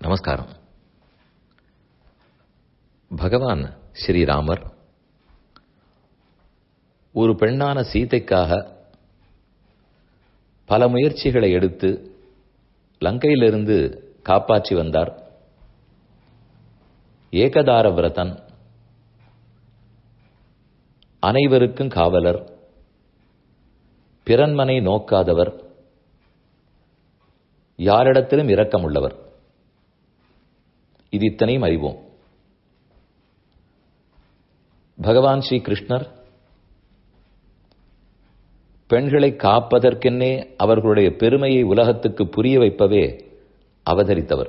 நமஸ்காரம் பகவான் ஸ்ரீராமர் ஒரு பெண்ணான சீதைக்காக பல முயற்சிகளை எடுத்து லங்கையிலிருந்து காப்பாற்றி வந்தார் ஏகதார விரதன் அனைவருக்கும் காவலர் பிறன்மனை நோக்காதவர் யாரிடத்திலும் இரக்கமுள்ளவர் இது இத்தனையும் அறிவோம் பகவான் ஸ்ரீ கிருஷ்ணர் பெண்களை காப்பதற்கென்னே அவர்களுடைய பெருமையை உலகத்துக்கு புரிய வைப்பவே அவதரித்தவர்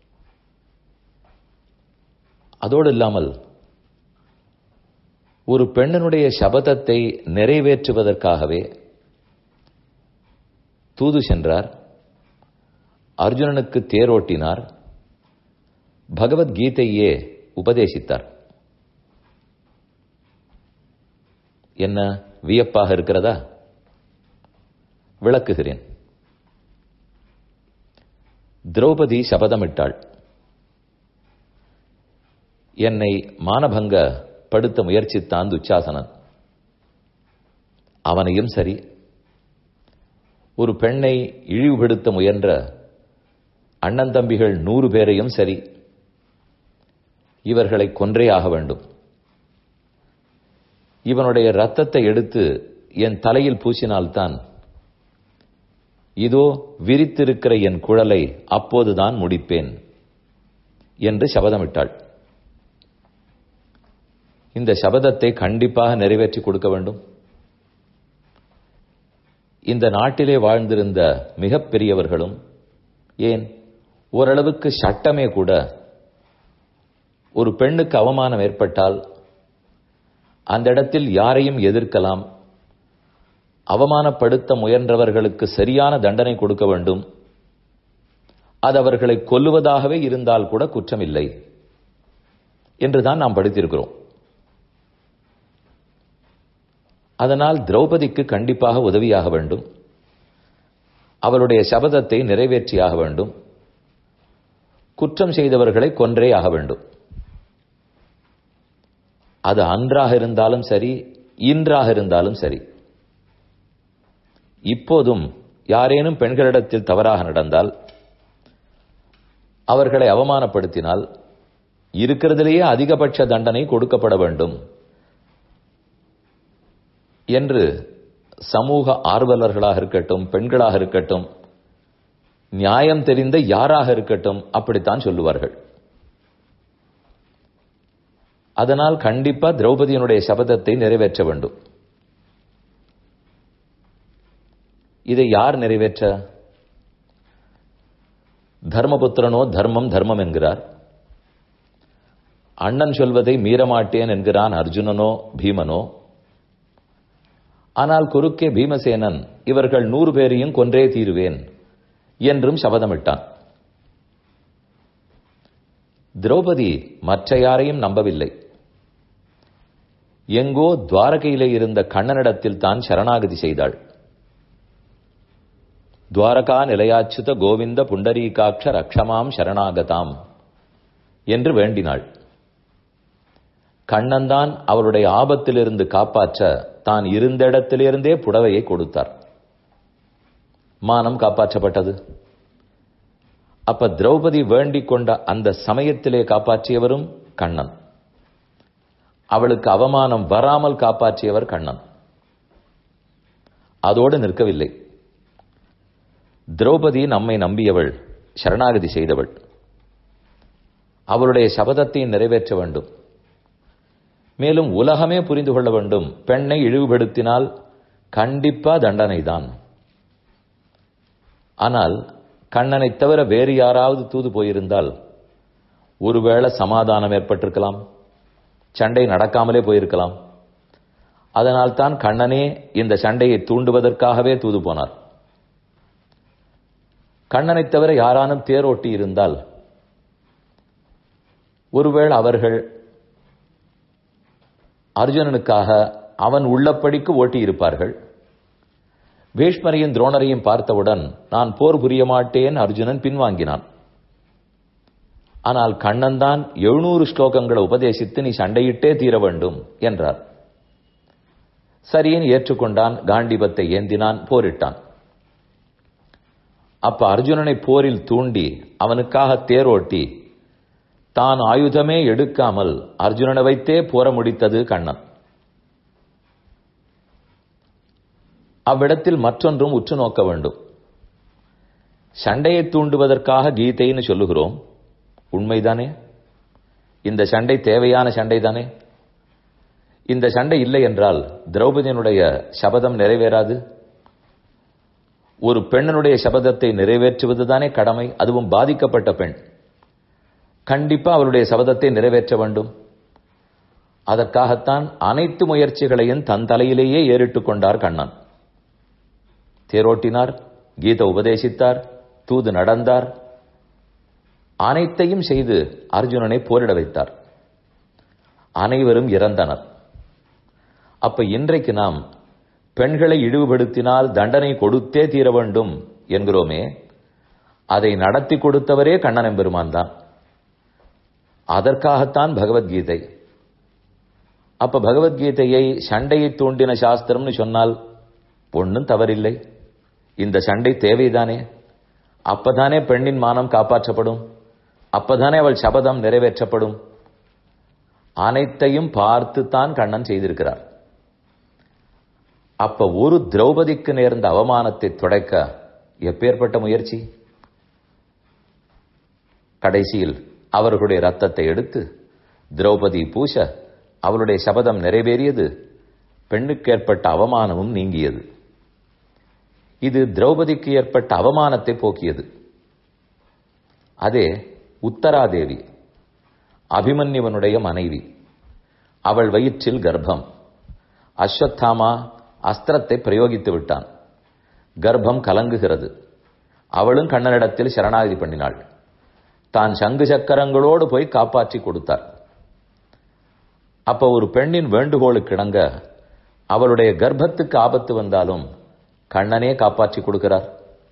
அதோடு இல்லாமல் ஒரு பெண்ணினுடைய சபதத்தை நிறைவேற்றுவதற்காகவே தூது சென்றார் அர்ஜுனனுக்கு தேரோட்டினார் பகவத்கீதையே உபதேசித்தார் என்ன வியப்பாக இருக்கிறதா விளக்குகிறேன் திரௌபதி சபதமிட்டாள் என்னை மானபங்க படுத்த முயற்சித்தான் துச்சாசனன் அவனையும் சரி ஒரு பெண்ணை இழிவுபடுத்த முயன்ற அண்ணன் தம்பிகள் நூறு பேரையும் சரி இவர்களை கொன்றே ஆக வேண்டும் இவனுடைய ரத்தத்தை எடுத்து என் தலையில் பூசினால்தான் இதோ விரித்திருக்கிற என் குழலை அப்போதுதான் முடிப்பேன் என்று சபதமிட்டாள் இந்த சபதத்தை கண்டிப்பாக நிறைவேற்றி கொடுக்க வேண்டும் இந்த நாட்டிலே வாழ்ந்திருந்த மிகப்பெரியவர்களும் ஏன் ஓரளவுக்கு சட்டமே கூட ஒரு பெண்ணுக்கு அவமானம் ஏற்பட்டால் அந்த இடத்தில் யாரையும் எதிர்க்கலாம் அவமானப்படுத்த முயன்றவர்களுக்கு சரியான தண்டனை கொடுக்க வேண்டும் அது அவர்களை கொல்லுவதாகவே இருந்தால் கூட குற்றமில்லை என்றுதான் நாம் படித்திருக்கிறோம் அதனால் திரௌபதிக்கு கண்டிப்பாக உதவியாக வேண்டும் அவளுடைய சபதத்தை நிறைவேற்றியாக வேண்டும் குற்றம் செய்தவர்களை கொன்றே ஆக வேண்டும் அது அன்றாக இருந்தாலும் சரி இன்றாக இருந்தாலும் சரி இப்போதும் யாரேனும் பெண்களிடத்தில் தவறாக நடந்தால் அவர்களை அவமானப்படுத்தினால் இருக்கிறதிலேயே அதிகபட்ச தண்டனை கொடுக்கப்பட வேண்டும் என்று சமூக ஆர்வலர்களாக இருக்கட்டும் பெண்களாக இருக்கட்டும் நியாயம் தெரிந்த யாராக இருக்கட்டும் அப்படித்தான் சொல்லுவார்கள் அதனால் கண்டிப்பா திரௌபதியினுடைய சபதத்தை நிறைவேற்ற வேண்டும் இதை யார் நிறைவேற்ற தர்மபுத்திரனோ தர்மம் தர்மம் என்கிறார் அண்ணன் சொல்வதை மீறமாட்டேன் என்கிறான் அர்ஜுனனோ பீமனோ ஆனால் குறுக்கே பீமசேனன் இவர்கள் நூறு பேரையும் கொன்றே தீருவேன் என்றும் சபதமிட்டான் திரௌபதி மற்ற யாரையும் நம்பவில்லை எங்கோ துவாரகையிலே இருந்த கண்ணனிடத்தில் தான் சரணாகதி செய்தாள் துவாரகா நிலையாச்சுத கோவிந்த புண்டரீகாட்ச ரக்ஷமாம் சரணாகதாம் என்று வேண்டினாள் கண்ணன்தான் அவருடைய ஆபத்திலிருந்து காப்பாற்ற தான் இருந்த இடத்திலிருந்தே புடவையை கொடுத்தார் மானம் காப்பாற்றப்பட்டது அப்ப திரௌபதி வேண்டிக் கொண்ட அந்த சமயத்திலே காப்பாற்றியவரும் கண்ணன் அவளுக்கு அவமானம் வராமல் காப்பாற்றியவர் கண்ணன் அதோடு நிற்கவில்லை திரௌபதி நம்மை நம்பியவள் சரணாகதி செய்தவள் அவளுடைய சபதத்தை நிறைவேற்ற வேண்டும் மேலும் உலகமே புரிந்து கொள்ள வேண்டும் பெண்ணை இழிவுபடுத்தினால் கண்டிப்பா தண்டனைதான் ஆனால் கண்ணனை தவிர வேறு யாராவது தூது போயிருந்தால் ஒருவேளை சமாதானம் ஏற்பட்டிருக்கலாம் சண்டை நடக்காமலே போயிருக்கலாம் அதனால் தான் கண்ணனே இந்த சண்டையை தூண்டுவதற்காகவே தூது போனார் கண்ணனை தவிர யாரானும் தேரோட்டி இருந்தால் ஒருவேளை அவர்கள் அர்ஜுனனுக்காக அவன் உள்ளப்படிக்கு ஓட்டி இருப்பார்கள் பீஷ்மரையும் துரோணரையும் பார்த்தவுடன் நான் போர் புரிய மாட்டேன் அர்ஜுனன் பின்வாங்கினான் ஆனால் கண்ணன் தான் எழுநூறு ஸ்லோகங்களை உபதேசித்து நீ சண்டையிட்டே தீர வேண்டும் என்றார் சரின்னு ஏற்றுக்கொண்டான் காண்டிபத்தை ஏந்தினான் போரிட்டான் அப்ப அர்ஜுனனை போரில் தூண்டி அவனுக்காக தேரோட்டி தான் ஆயுதமே எடுக்காமல் அர்ஜுனனை வைத்தே போர முடித்தது கண்ணன் அவ்விடத்தில் மற்றொன்றும் உற்று நோக்க வேண்டும் சண்டையை தூண்டுவதற்காக கீதைன்னு சொல்லுகிறோம் உண்மைதானே இந்த சண்டை தேவையான சண்டை தானே இந்த சண்டை இல்லை என்றால் திரௌபதியினுடைய சபதம் நிறைவேறாது ஒரு பெண்ணனுடைய சபதத்தை நிறைவேற்றுவதுதானே கடமை அதுவும் பாதிக்கப்பட்ட பெண் கண்டிப்பா அவளுடைய சபதத்தை நிறைவேற்ற வேண்டும் அதற்காகத்தான் அனைத்து முயற்சிகளையும் தன் தலையிலேயே ஏறிட்டுக் கொண்டார் கண்ணன் தேரோட்டினார் கீத உபதேசித்தார் தூது நடந்தார் அனைத்தையும் செய்து அர்ஜுனனை போரிட வைத்தார் அனைவரும் இறந்தனர் அப்ப இன்றைக்கு நாம் பெண்களை இழிவுபடுத்தினால் தண்டனை கொடுத்தே தீர வேண்டும் என்கிறோமே அதை நடத்தி கொடுத்தவரே கண்ணன் எம்பெருமான் தான் அதற்காகத்தான் பகவத்கீதை அப்ப பகவத்கீதையை சண்டையை தூண்டின சாஸ்திரம்னு சொன்னால் ஒன்றும் தவறில்லை இந்த சண்டை தேவைதானே அப்பதானே பெண்ணின் மானம் காப்பாற்றப்படும் அப்பதானே அவள் சபதம் நிறைவேற்றப்படும் அனைத்தையும் பார்த்து தான் கண்ணன் செய்திருக்கிறார் அப்ப ஒரு திரௌபதிக்கு நேர்ந்த அவமானத்தை துடைக்க எப்பேற்பட்ட முயற்சி கடைசியில் அவர்களுடைய ரத்தத்தை எடுத்து திரௌபதி பூச அவளுடைய சபதம் நிறைவேறியது பெண்ணுக்கு ஏற்பட்ட அவமானமும் நீங்கியது இது திரௌபதிக்கு ஏற்பட்ட அவமானத்தை போக்கியது அதே உத்தராதேவி அபிமன்யுவனுடைய மனைவி அவள் வயிற்றில் கர்ப்பம் அஸ்வத்தாமா அஸ்திரத்தை பிரயோகித்து விட்டான் கர்ப்பம் கலங்குகிறது அவளும் கண்ணனிடத்தில் சரணாகதி பண்ணினாள் தான் சங்கு சக்கரங்களோடு போய் காப்பாற்றி கொடுத்தார் அப்ப ஒரு பெண்ணின் வேண்டுகோளுக்கு இணங்க அவளுடைய கர்ப்பத்துக்கு ஆபத்து வந்தாலும் கண்ணனே காப்பாற்றி கொடுக்கிறார்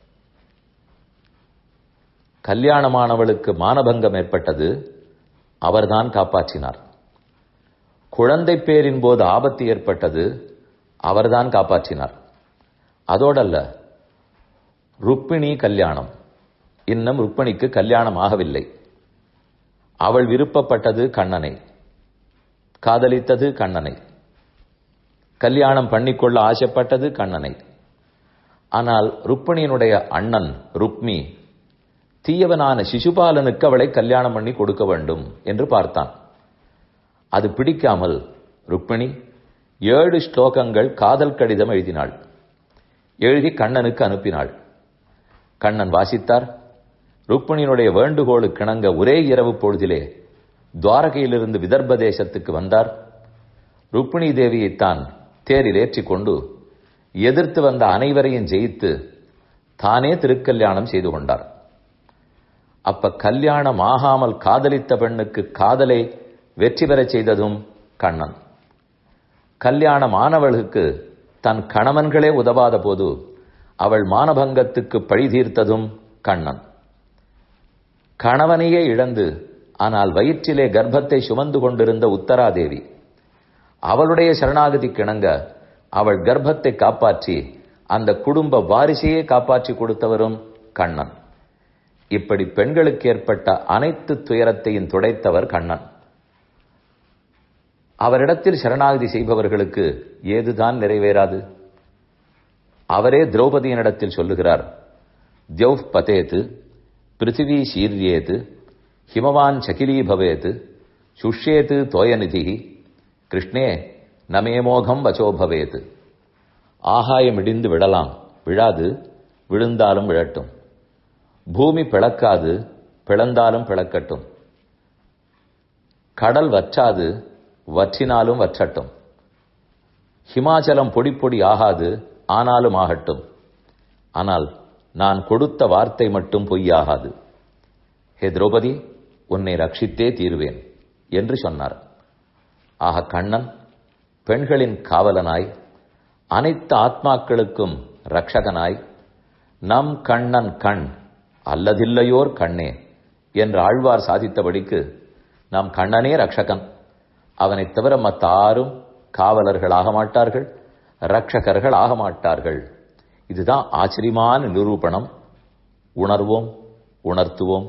கல்யாணமானவளுக்கு மானபங்கம் ஏற்பட்டது அவர்தான் காப்பாற்றினார் குழந்தை பேரின் போது ஆபத்து ஏற்பட்டது அவர்தான் காப்பாற்றினார் அதோடல்ல ருக்மிணி கல்யாணம் இன்னும் ருக்மிணிக்கு கல்யாணம் ஆகவில்லை அவள் விருப்பப்பட்டது கண்ணனை காதலித்தது கண்ணனை கல்யாணம் பண்ணிக்கொள்ள ஆசைப்பட்டது கண்ணனை ஆனால் ருக்மிணியினுடைய அண்ணன் ருக்மி தீயவனான சிசுபாலனுக்கு அவளை கல்யாணம் பண்ணி கொடுக்க வேண்டும் என்று பார்த்தான் அது பிடிக்காமல் ருக்மிணி ஏழு ஸ்லோகங்கள் காதல் கடிதம் எழுதினாள் எழுதி கண்ணனுக்கு அனுப்பினாள் கண்ணன் வாசித்தார் ருக்மிணியினுடைய வேண்டுகோளுக்கு இணங்க ஒரே இரவு பொழுதிலே துவாரகையிலிருந்து விதர்ப்ப தேசத்துக்கு வந்தார் ருக்மிணி தேவியைத்தான் தேரில் ஏற்றிக் கொண்டு எதிர்த்து வந்த அனைவரையும் ஜெயித்து தானே திருக்கல்யாணம் செய்து கொண்டார் அப்ப கல்யாணம் ஆகாமல் காதலித்த பெண்ணுக்கு காதலை வெற்றி பெறச் செய்ததும் கண்ணன் கல்யாணம் ஆனவளுக்கு தன் கணவன்களே உதவாத போது அவள் மானபங்கத்துக்கு பழி தீர்த்ததும் கண்ணன் கணவனையே இழந்து ஆனால் வயிற்றிலே கர்ப்பத்தை சுமந்து கொண்டிருந்த உத்தராதேவி அவளுடைய சரணாகதி கிணங்க அவள் கர்ப்பத்தை காப்பாற்றி அந்த குடும்ப வாரிசையே காப்பாற்றி கொடுத்தவரும் கண்ணன் இப்படி பெண்களுக்கு ஏற்பட்ட அனைத்து துயரத்தையும் துடைத்தவர் கண்ணன் அவரிடத்தில் சரணாகதி செய்பவர்களுக்கு ஏதுதான் நிறைவேறாது அவரே திரௌபதியினிடத்தில் சொல்லுகிறார் தியௌ பதேத்து பிருத்திவி சீர்யேத்து ஹிமவான் சகிலீ பவேத் சுஷ்யேத்து தோயநிதி கிருஷ்ணே நமேமோகம் வச்சோ பவேத் ஆகாயம் இடிந்து விடலாம் விழாது விழுந்தாலும் விழட்டும் பூமி பிளக்காது பிளந்தாலும் பிளக்கட்டும் கடல் வற்றாது வற்றினாலும் வற்றட்டும் ஹிமாச்சலம் பொடி பொடி ஆகாது ஆனாலும் ஆகட்டும் ஆனால் நான் கொடுத்த வார்த்தை மட்டும் பொய்யாகாது ஹே திரௌபதி உன்னை ரட்சித்தே தீருவேன் என்று சொன்னார் ஆக கண்ணன் பெண்களின் காவலனாய் அனைத்து ஆத்மாக்களுக்கும் ரட்சகனாய் நம் கண்ணன் கண் அல்லதில்லையோர் கண்ணே என்று ஆழ்வார் சாதித்தபடிக்கு நாம் கண்ணனே ரக்ஷகன் அவனைத் தவிர மத்தாரும் காவலர்கள் ஆக மாட்டார்கள் ரக்ஷகர்கள் ஆக மாட்டார்கள் இதுதான் ஆச்சரியமான நிரூபணம் உணர்வோம் உணர்த்துவோம்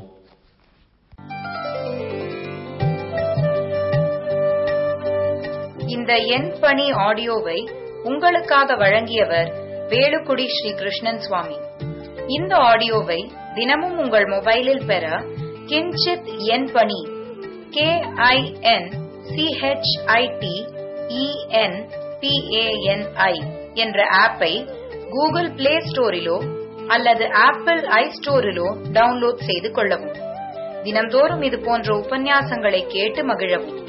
இந்த எண் பணி ஆடியோவை உங்களுக்காக வழங்கியவர் வேலுக்குடி ஸ்ரீ கிருஷ்ணன் சுவாமி இந்த ஆடியோவை தினமும் உங்கள் மொபைலில் பெற கிஞ்சித் எண் பணி கே ஐ என் சிஹெச்ஐடி இஎன் பிஏஎன்ஐ என்ற ஆப்பை கூகுள் பிளே ஸ்டோரிலோ அல்லது ஆப்பிள் ஐ ஸ்டோரிலோ டவுன்லோட் செய்து கொள்ளவும் தினம்தோறும் இது போன்ற உபன்யாசங்களை கேட்டு மகிழவும்